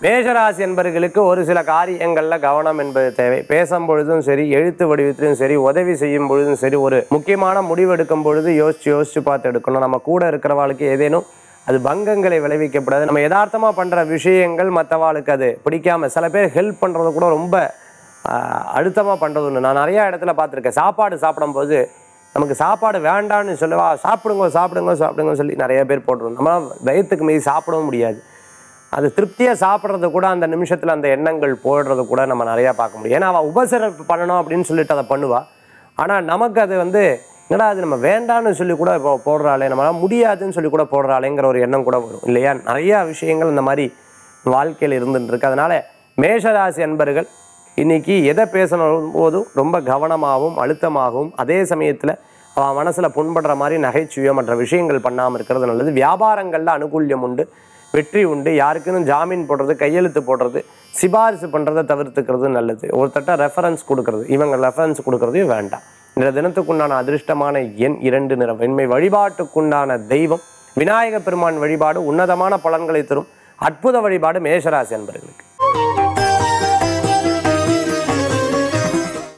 மேஷராசி என்பர்களுக்கு ஒரு சில காரியங்களில் கவனம் என்பது தேவை பேசும் பொழுதும் சரி எழுத்து வடிவத்திலும் சரி உதவி செய்யும் பொழுதும் சரி ஒரு முக்கியமான முடிவு எடுக்கும் பொழுது யோசிச்சு யோசிச்சு பார்த்து எடுக்கணும் நம்ம கூட இருக்கிறவாளுக்கு ஏதேனும் அது பங்கங்களை விளைவிக்கப்படாது நம்ம யதார்த்தமாக பண்ணுற விஷயங்கள் மற்றவாளுக்கு அது பிடிக்காம சில பேர் ஹெல்ப் பண்ணுறது கூட ரொம்ப அழுத்தமாக பண்ணுறது ஒன்று நான் நிறையா இடத்துல பார்த்துருக்கேன் சாப்பாடு சாப்பிடும்போது நமக்கு சாப்பாடு வேண்டாம்னு சொல்லவா சாப்பிடுங்க சாப்பிடுங்க சாப்பிடுங்க சொல்லி நிறைய பேர் போட்டுருவோம் நம்ம வயிற்றுக்கு மீறி சாப்பிடவும் முடியாது அது திருப்தியாக சாப்பிட்றது கூட அந்த நிமிஷத்தில் அந்த எண்ணங்கள் போடுறது கூட நம்ம நிறையா பார்க்க முடியும் ஏன்னா அவள் உபசரிப்பு பண்ணணும் அப்படின்னு சொல்லிட்டு அதை பண்ணுவா ஆனால் நமக்கு அது வந்து என்னடா அது நம்ம வேண்டான்னு சொல்லி கூட இப்போ போடுறாளே நம்மளால் முடியாதுன்னு சொல்லி கூட போடுறாளேங்கிற ஒரு எண்ணம் கூட வரும் இல்லையா நிறையா விஷயங்கள் இந்த மாதிரி வாழ்க்கையில் இருந்துட்டு இருக்கு அதனால மேஷராசி அன்பர்கள் இன்னைக்கு எதை பேசணும் போதும் ரொம்ப கவனமாகவும் அழுத்தமாகவும் அதே சமயத்தில் அவன் மனசில் புண்படுற மாதிரி நகைச்சுவையோ மற்ற விஷயங்கள் பண்ணாமல் இருக்கிறது நல்லது வியாபாரங்களில் அனுகூல்யம் உண்டு வெற்றி உண்டு யாருக்குன்னு ஜாமீன் போடுறது கையெழுத்து போடுறது சிபாரிசு பண்ணுறதை தவிர்த்துக்கிறது நல்லது ஒருத்தட்ட ரெஃபரன்ஸ் கொடுக்கறது இவங்க ரெஃபரன்ஸ் கொடுக்கறதையும் வேண்டாம் இந்த தினத்துக்குண்டான அதிர்ஷ்டமான எண் இரண்டு நிறம் வெண்மை வழிபாட்டுக்குண்டான தெய்வம் விநாயக பெருமான் வழிபாடு உன்னதமான பலன்களை தரும் அற்புத வழிபாடு மேஷராசி என்பர்களுக்கு